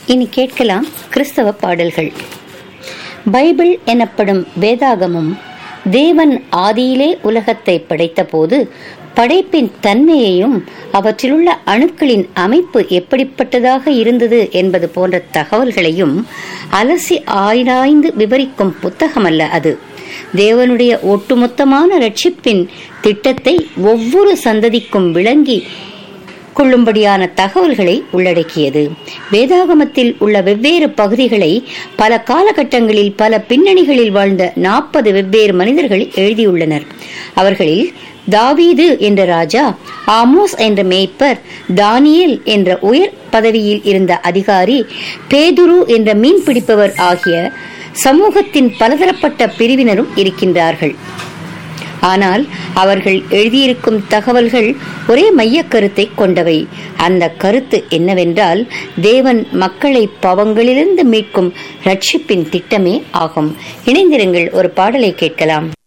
இனி கேட்கலாம் கிறிஸ்தவ பாடல்கள் பைபிள் எனப்படும் வேதாகமும் தேவன் ஆதியிலே உலகத்தை படைத்தபோது படைப்பின் தன்மையையும் அவற்றிலுள்ள அணுக்களின் அமைப்பு எப்படிப்பட்டதாக இருந்தது என்பது போன்ற தகவல்களையும் அலசி ஆராய்ந்து விவரிக்கும் புத்தகமல்ல அது தேவனுடைய ஒட்டுமொத்தமான ரட்சிப்பின் திட்டத்தை ஒவ்வொரு சந்ததிக்கும் விளங்கி கொள்ளும்படியான தகவல்களை உள்ளடக்கியது வேதாகமத்தில் உள்ள வெவ்வேறு பகுதிகளை பல காலகட்டங்களில் பல பின்னணிகளில் வாழ்ந்த நாற்பது வெவ்வேறு மனிதர்கள் எழுதியுள்ளனர் அவர்களில் தாவீது என்ற ராஜா ஆமோஸ் என்ற மேய்ப்பர் தானியேல் என்ற உயர் பதவியில் இருந்த அதிகாரி பேதுரு என்ற மீன் பிடிப்பவர் ஆகிய சமூகத்தின் பலதரப்பட்ட பிரிவினரும் இருக்கின்றார்கள் ஆனால் அவர்கள் எழுதியிருக்கும் தகவல்கள் ஒரே மைய கருத்தை கொண்டவை அந்த கருத்து என்னவென்றால் தேவன் மக்களை பவங்களிலிருந்து மீட்கும் ரட்சிப்பின் திட்டமே ஆகும் இணைந்திருங்கள் ஒரு பாடலை கேட்கலாம்